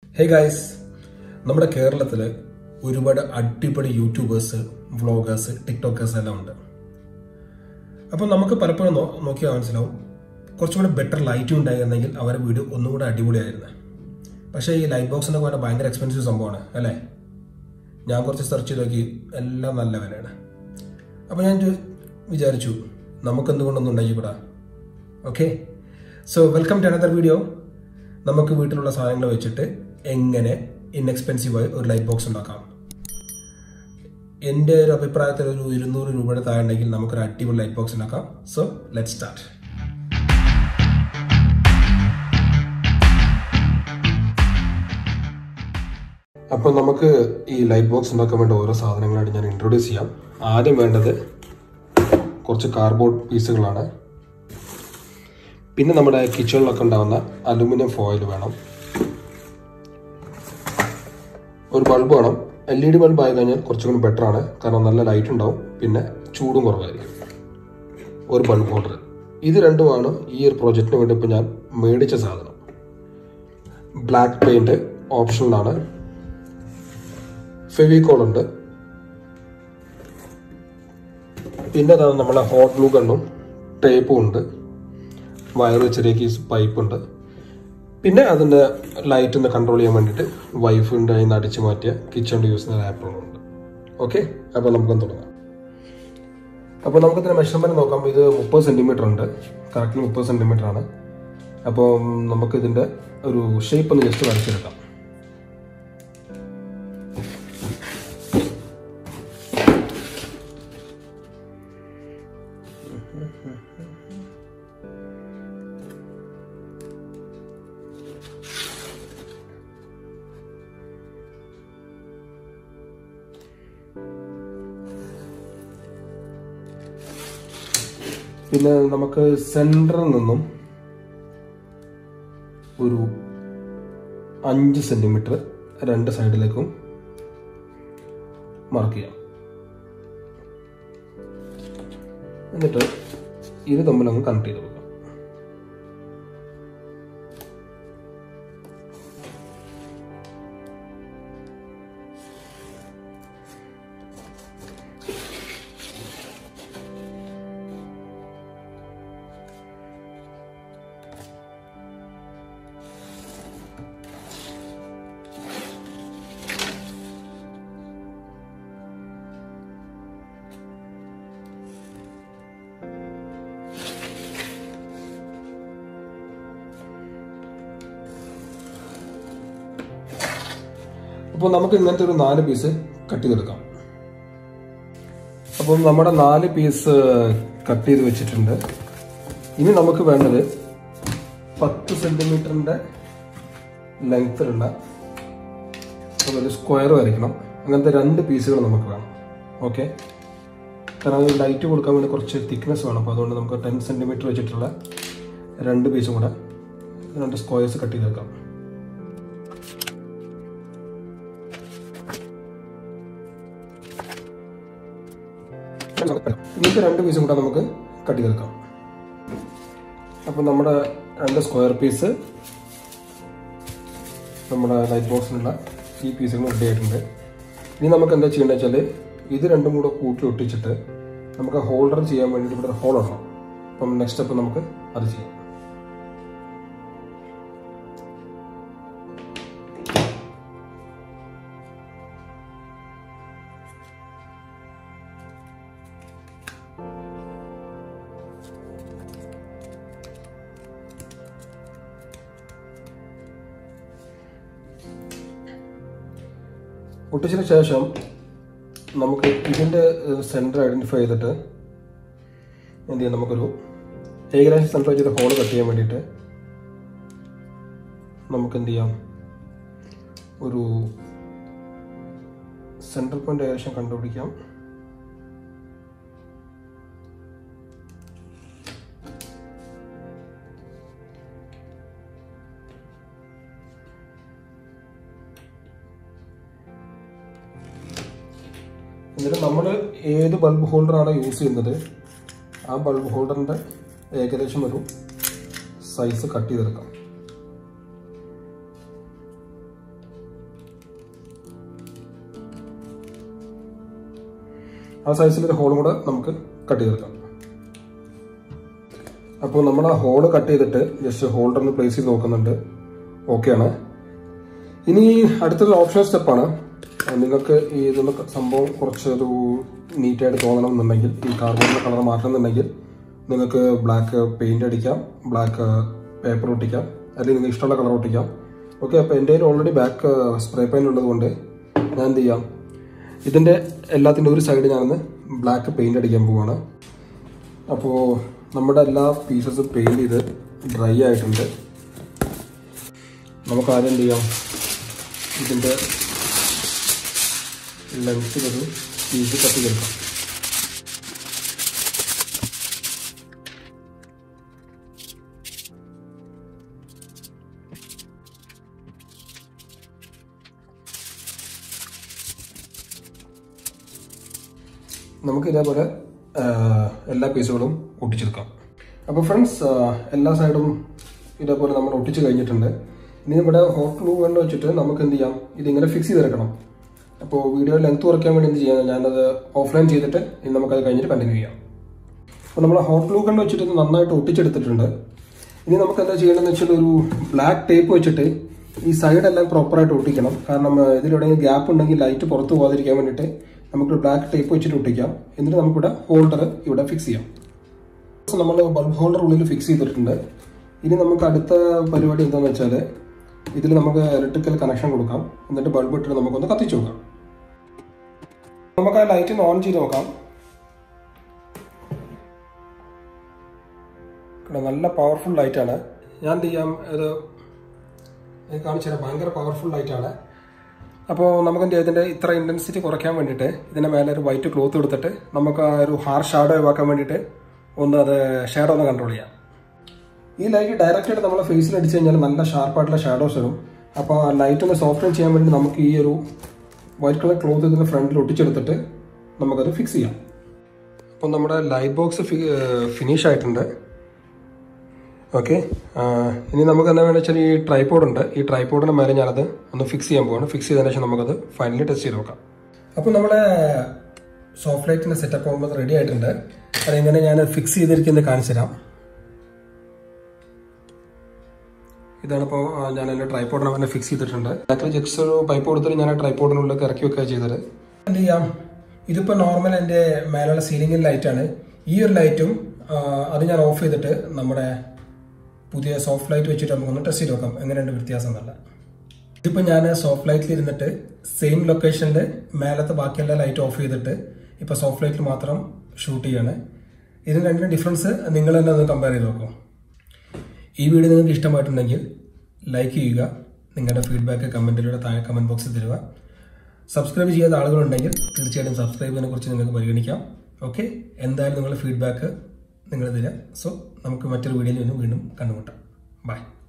hey guys നമ്മുടെ കേരളത്തിൽ ഒരുപാട് അടിപൊളി യൂട്യൂബേഴ്സ് വ്ളോഗേഴ്സ് ടിക്ടോക്കേഴ്സ് എല്ലാം ഉണ്ട് അപ്പോൾ നമുക്ക് പലപ്പോഴും നോ- നോക്കിയാൽ മനസ്സിലാവും കുറച്ചുകൂടെ ബെറ്റർ ലൈറ്റും ഉണ്ടായിരുന്നെങ്കിൽ അവരുടെ വീഡിയോ ഒന്നും കൂടെ അടിപൊളിയായിരുന്നു പക്ഷേ ഈ ലൈറ്റ് ബോക്സിൻ്റെ പോലെ ഭയങ്കര എക്സ്പെൻസീവ് സംഭവമാണ് അല്ലേ ഞാൻ കുറച്ച് സെർച്ച് ചെയ്ത് നോക്കി എല്ലാം നല്ല വിലയാണ് അപ്പോൾ ഞാൻ ചോ- വിചാരിച്ചു നമുക്ക് എന്തുകൊണ്ടൊന്നും ഉണ്ടായിക്കൂടാ okay so welcome to another video നമുക്ക് വീട്ടിലുള്ള സാധനങ്ങൾ വെച്ചിട്ട് എങ്ങനെ ഇൻഎക്സ്പെൻസീവായി ഒരു ലൈറ്റ് ബോക്സ് ഉണ്ടാക്കാം എൻ്റെ ഒരു അഭിപ്രായത്തിൽ ഒരു ഇരുന്നൂറ് രൂപയുടെ താഴെ ഉണ്ടെങ്കിൽ നമുക്കൊരു അടിപൊളി ലൈറ്റ് ബോക്സ് ഉണ്ടാക്കാം സോ ലെറ്റ് സ്റ്റാർട്ട് അപ്പോൾ നമുക്ക് ഈ ലൈറ്റ് ബോക്സ് ഉണ്ടാക്കാൻ വേണ്ട ഓരോ സാധനങ്ങളായിട്ട് ഞാൻ ഇൻട്രൊഡ്യൂസ് ചെയ്യാം ആദ്യം വേണ്ടത് കുറച്ച് കാർഡ്ബോർഡ് പീസുകളാണ് പിന്നെ നമ്മുടെ കിച്ചണിലൊക്കെ ഉണ്ടാകുന്ന അലുമിനിയം ഫോയിൽ വേണം ഒരു ബൾബ് വേണം എൽ ഇ ഡി ബൾബ് ആയി കഴിഞ്ഞാൽ കുറച്ചും കൂടി ബെറ്റർ ആണ് കാരണം നല്ല ലൈറ്റ് ഉണ്ടാവും പിന്നെ ചൂടും കുറവായിരിക്കും ഒരു ബൾബ് ഹോൾഡർ ഇത് രണ്ടുമാണ് ഈ ഒരു പ്രോജക്റ്റിന് വേണ്ടി ഇപ്പോൾ ഞാൻ മേടിച്ച സാധനം ബ്ലാക്ക് പെയിന്റ് ഓപ്ഷനിലാണ് ഫെവിക്കോൾ ഉണ്ട് പിന്നെ അതാണ് നമ്മളെ ഹോട്ട് ഗ്ലൂ ഗണ്ണും ടേപ്പും ഉണ്ട് വയറ് ചെറിയ കീസ് പൈപ്പ് ഉണ്ട് പിന്നെ അതിൻ്റെ ലൈറ്റ് ഒന്ന് കൺട്രോൾ ചെയ്യാൻ വേണ്ടിയിട്ട് വൈഫിൻ്റെ കയ്യിൽ നിന്ന് അടിച്ചു മാറ്റിയ കിച്ചണിൽ യൂസ് ചെയ്യുന്ന ആപ്പുകളുണ്ട് ഓക്കെ അപ്പോൾ നമുക്കൊന്ന് തുടങ്ങാം അപ്പോൾ നമുക്കിതിൻ്റെ മെഷർമെൻറ്റ് നോക്കാം ഇത് മുപ്പത് സെൻറ്റിമീറ്റർ ഉണ്ട് കറക്റ്റ്ലി മുപ്പത് സെൻറ്റിമീറ്റർ ആണ് അപ്പോൾ നമുക്ക് ഇതിൻ്റെ ഒരു ഷേപ്പ് ഒന്ന് ജസ്റ്റ് വരച്ചെടുക്കാം പിന്നെ നമുക്ക് സെൻറ്ററിൽ നിന്നും ഒരു അഞ്ച് സെൻറ്റിമീറ്റർ രണ്ട് സൈഡിലേക്കും മാർക്ക് ചെയ്യാം എന്നിട്ട് ഇത് തമ്മിൽ അങ്ങ് കണക്ട് ചെയ്ത് കൊടുക്കാം അപ്പോൾ നമുക്ക് ഇങ്ങനത്തെ ഒരു നാല് പീസ് കട്ട് ചെയ്തെടുക്കാം അപ്പം നമ്മുടെ നാല് പീസ് കട്ട് ചെയ്ത് വെച്ചിട്ടുണ്ട് ഇനി നമുക്ക് വേണ്ടത് പത്ത് സെന്റിമീറ്ററിന്റെ ലെങ്ത്തിലുള്ള ഒരു സ്ക്വയർ വരയ്ക്കണം അങ്ങനത്തെ രണ്ട് പീസുകൾ നമുക്ക് വേണം ഓക്കെ കാരണം അത് ലൈറ്റ് കൊടുക്കാൻ വേണ്ടി കുറച്ച് തിക്നെസ് വേണം അപ്പോൾ അതുകൊണ്ട് നമുക്ക് ടെൻ സെന്റിമീറ്റർ വെച്ചിട്ടുള്ള രണ്ട് പീസും കൂടെ രണ്ട് സ്ക്വയേഴ്സ് കട്ട് ചെയ്തെടുക്കാം ഇങ്ങനത്തെ രണ്ട് പീസും കൂടെ നമുക്ക് കട്ട് ചെയ്തെടുക്കാം അപ്പം നമ്മുടെ രണ്ട് സ്ക്വയർ പീസ് നമ്മുടെ ലൈറ്റ് ബോക്സിനുള്ള ഈ പീസുകൾ റെഡി ആയിട്ടുണ്ട് ഇനി നമുക്ക് എന്താ ചെയ്യേണ്ടത് വെച്ചാൽ ഇത് രണ്ടും കൂടെ കൂട്ടി ഒട്ടിച്ചിട്ട് നമുക്ക് ഹോൾഡർ ചെയ്യാൻ വേണ്ടിയിട്ട് ഇവിടെ ഹോൾ ഇടണം അപ്പം നെക്സ്റ്റ് സ്റ്റെപ്പ് നമുക്ക് അത് ചെയ്യാം ഒട്ടിച്ചതിന് ശേഷം നമുക്ക് ഇതിൻ്റെ സെൻറ്റർ ഐഡൻറ്റിഫൈ ചെയ്തിട്ട് എന്ത് ചെയ്യാം നമുക്കൊരു ഏകദേശം സെൻറ്റർ ചെയ്ത് ഹോൾ കട്ട് ചെയ്യാൻ വേണ്ടിയിട്ട് നമുക്ക് എന്ത് ചെയ്യാം ഒരു സെൻറ്റർ പോയിന്റ് ഏകദേശം കണ്ടുപിടിക്കാം എന്നിട്ട് നമ്മൾ ഏത് ബൾബ് ഹോൾഡറാണ് യൂസ് ചെയ്യുന്നത് ആ ബൾബ് ഹോൾഡറിൻ്റെ ഏകദേശം ഒരു സൈസ് കട്ട് ചെയ്തെടുക്കാം ആ സൈസിൽ ഒരു ഹോളും കൂടെ നമുക്ക് കട്ട് ചെയ്തെടുക്കാം അപ്പോൾ നമ്മൾ ആ ഹോള് കട്ട് ചെയ്തിട്ട് ജസ്റ്റ് ഹോൾഡറിന് പ്ലേസ് ചെയ്ത് നോക്കുന്നുണ്ട് ഓക്കെയാണ് ഇനി അടുത്തൊരു ഓപ്ഷണൽ സ്റ്റെപ്പാണ് നിങ്ങൾക്ക് ഈ ഇതൊന്ന് സംഭവം കുറച്ചൊരു നീറ്റായിട്ട് തോന്നണം എന്നുണ്ടെങ്കിൽ ഈ കാർബോണിന്റെ കളർ മാറ്റണമെന്നുണ്ടെങ്കിൽ നിങ്ങൾക്ക് ബ്ലാക്ക് പെയിന്റ് അടിക്കാം ബ്ലാക്ക് പേപ്പർ ഒട്ടിക്കാം അല്ലെങ്കിൽ നിങ്ങൾക്ക് ഇഷ്ടമുള്ള കളർ ഒട്ടിക്കാം ഓക്കെ അപ്പോൾ എൻ്റെ കയ്യിൽ ഓൾറെഡി ബാക്ക് സ്പ്രേ പെയിന്റ് ഉള്ളതുകൊണ്ട് ഞാൻ എന്ത് ചെയ്യാം ഇതിൻ്റെ എല്ലാത്തിൻ്റെ ഒരു സൈഡ് ഞാനൊന്ന് ബ്ലാക്ക് പെയിന്റ് അടിക്കാൻ പോവാണ് അപ്പോൾ നമ്മുടെ എല്ലാ പീസസും പെയിന്റ് ചെയ്ത് ഡ്രൈ ആയിട്ടുണ്ട് നമുക്ക് ആദ്യം എന്ത് ചെയ്യാം ഇതിൻ്റെ ലെങ്ത്തിലൊരു പീസ് കട്ട് ചെയ്തെടുക്കാം നമുക്ക് ഇതേപോലെ ആ, എല്ലാ പീസുകളും ഒട്ടിച്ചെടുക്കാം അപ്പോൾ ഫ്രണ്ട്സ് എല്ലാ സൈഡും ഇതേപോലെ നമ്മൾ ഒട്ടിച്ച് കഴിഞ്ഞിട്ടുണ്ട് ഇനി നമ്മുടെ ഹോട്ട് ഗ്ലൂ കൊണ്ട് വെച്ചിട്ട് നമുക്ക് എന്ത് ചെയ്യാം ഇതിങ്ങനെ ഫിക്സ് ചെയ്തെടുക്കണം അപ്പോൾ വീഡിയോ ലെങ്ത് കുറയ്ക്കാൻ വേണ്ടി എന്ത് ചെയ്യാം ഞാനത് ഓഫ്ലൈൻ ചെയ്തിട്ട് ഇനി നമുക്കത് കഴിഞ്ഞിട്ട് കണ്ടിന്യൂ ചെയ്യാം അപ്പോൾ നമ്മൾ ഹോട്ട് ഗ്ലൂ കൊണ്ട് വെച്ചിട്ട് ഇത് നന്നായിട്ട് ഒട്ടിച്ചെടുത്തിട്ടുണ്ട് ഇനി നമുക്ക് എന്താ ചെയ്യേണ്ടതെന്ന് വെച്ചാൽ ഒരു ബ്ലാക്ക് ടേപ്പ് വെച്ചിട്ട് ഈ സൈഡെല്ലാം പ്രോപ്പറായിട്ട് ഒട്ടിക്കണം കാരണം ആ, ഇതിലെവിടെയെങ്കിലും ഗ്യാപ്പ് ഉണ്ടെങ്കിൽ ലൈറ്റ് പുറത്ത് പോകാതിരിക്കാൻ വേണ്ടിയിട്ട് നമുക്ക് ബ്ലാക്ക് ടേപ്പ് വെച്ചിട്ട് ഒട്ടിക്കാം എന്നിട്ട് നമുക്കിവിടെ ഹോൾഡർ ഇവിടെ ഫിക്സ് ചെയ്യാം നമ്മൾ ബൾബ് ഹോൾഡർ ഉള്ളിൽ ഫിക്സ് ചെയ്തിട്ടുണ്ട് ഇനി നമുക്ക് അടുത്ത പരിപാടി എന്താണെന്ന് വെച്ചാൽ ഇതിൽ നമുക്ക് ഇലക്ട്രിക്കൽ കണക്ഷൻ കൊടുക്കാം എന്നിട്ട് ബൾബ് ഇട്ടിട്ട് നമുക്കൊന്ന് കത്തിച്ചു നോക്കാം നമുക്ക് ആ ലൈറ്റിന് ഓൺ ചെയ്ത് നോക്കാം ഇവിടെ നല്ല പവർഫുൾ ലൈറ്റാണ് ഞാൻ എന്ത് ചെയ്യാം ഇത് ഇത് കാണിച്ചു തരാം ഭയങ്കര പവർഫുൾ ലൈറ്റാണ് അപ്പോൾ നമുക്ക് എന്ത് ചെയ്യാം ഇതിൻ്റെ ഇത്ര ഇൻറ്റൻസിറ്റി കുറയ്ക്കാൻ വേണ്ടിയിട്ട് ഇതിൻ്റെ മേലെ ഒരു വൈറ്റ് ക്ലോത്ത് എടുത്തിട്ട് നമുക്ക് ആ ഒരു ഹാർ ഷാഡോ ഒഴിവാക്കാൻ വേണ്ടിയിട്ട് ഒന്ന് അത് ഷാഡോ ഒന്ന് കൺട്രോൾ ചെയ്യാം ഈ ലൈറ്റ് ഡയറക്റ്റ് ആയിട്ട് നമ്മളെ ഫേസിൽ അടിച്ചു കഴിഞ്ഞാൽ നല്ല ഷാർപ്പായിട്ടുള്ള ഷാഡോസ് ഇടും അപ്പോൾ ആ ലൈറ്റ് ഒന്ന് സോഫ്റ്റൻ ചെയ്യാൻ വേണ്ടി നമുക്ക് ഈ ഒരു വൈറ്റ് കളർ ക്ലോത്ത് ഇതിൻ്റെ ഫ്രണ്ടിൽ ഒട്ടിച്ചെടുത്തിട്ട് നമുക്കത് ഫിക്സ് ചെയ്യാം അപ്പോൾ നമ്മുടെ ലൈറ്റ് ബോക്സ് ഫിനിഷ് ആയിട്ടുണ്ട് ഓക്കെ ഇനി നമുക്ക് എന്താ വേണമെന്ന് വെച്ചാൽ ഈ ട്രൈപോഡ് ഉണ്ട് ഈ ട്രൈപോഡിന് മേലെ ഞാനത് ഒന്ന് ഫിക്സ് ചെയ്യാൻ പോവാണ് ഫിക്സ് ചെയ്തതിന് ശേഷം നമുക്കത് ഫൈനലി ടെസ്റ്റ് ചെയ്ത് നോക്കാം അപ്പോൾ നമ്മുടെ സോഫ്റ്റ് ലൈറ്റിൻ്റെ സെറ്റപ്പ് ആകുമ്പോൾ റെഡി ആയിട്ടുണ്ട് അതെങ്ങനെ ഞാൻ ഫിക്സ് ചെയ്തിരിക്കുന്നത് കാണിച്ചു തരാം ഇതാണിപ്പോൾ ഞാൻ എൻ്റെ ട്രൈപോഡിനെ തന്നെ ഫിക്സ് ചെയ്തിട്ടുണ്ട് ബാക്കിൽ ജസ്റ്റ് ഒരു പൈപ്പ് കൊടുത്തിട്ട് ഞാൻ ആ ട്രൈപോഡിനുള്ളിൽ ഇറക്കി വെക്കുക ചെയ്തത് എന്ത് ചെയ്യാം ഇതിപ്പോൾ നോർമൽ എൻ്റെ മേലുള്ള സീലിംഗിൽ ലൈറ്റാണ് ഈ ഒരു ലൈറ്റും അത് ഞാൻ ഓഫ് ചെയ്തിട്ട് നമ്മുടെ പുതിയ സോഫ്റ്റ് ലൈറ്റ് വെച്ചിട്ട് നമുക്കൊന്ന് ടെസ്റ്റ് ചെയ്ത് നോക്കാം എങ്ങനെയുണ്ട് വ്യത്യാസം എന്നല്ല ഇതിപ്പോൾ ഞാൻ സോഫ്റ്റ് ലൈറ്റിൽ ഇരുന്നിട്ട് സെയിം ലൊക്കേഷനിൽ മേലത്തെ ബാക്കിയെല്ലാം ലൈറ്റ് ഓഫ് ചെയ്തിട്ട് ഇപ്പോൾ സോഫ്റ്റ് ലൈറ്റിൽ മാത്രം ഷൂട്ട് ചെയ്യാണ് ഇതിന് രണ്ടിനും ഡിഫറൻസ് നിങ്ങൾ തന്നെ ഒന്ന് കമ്പയർ ചെയ്ത് നോക്കും ഈ വീഡിയോ നിങ്ങൾക്ക് ഇഷ്ടമായിട്ടുണ്ടെങ്കിൽ ലൈക്ക് ചെയ്യുക നിങ്ങളുടെ ഫീഡ്ബാക്ക് കമൻറ്റിലൂടെ താഴെ കമൻറ്റ് ബോക്സിൽ തരിക സബ്സ്ക്രൈബ് ചെയ്യാത്ത ആളുകളുണ്ടെങ്കിൽ തീർച്ചയായിട്ടും സബ്സ്ക്രൈബിനെ കുറിച്ച് നിങ്ങൾക്ക് പരിഗണിക്കാം ഓക്കെ എന്തായാലും നിങ്ങളുടെ ഫീഡ്ബാക്ക് നിങ്ങൾ തരിക സോ നമുക്ക് മറ്റൊരു വീഡിയോയിൽ വീണ്ടും കണ്ടുമുട്ടാം ബൈ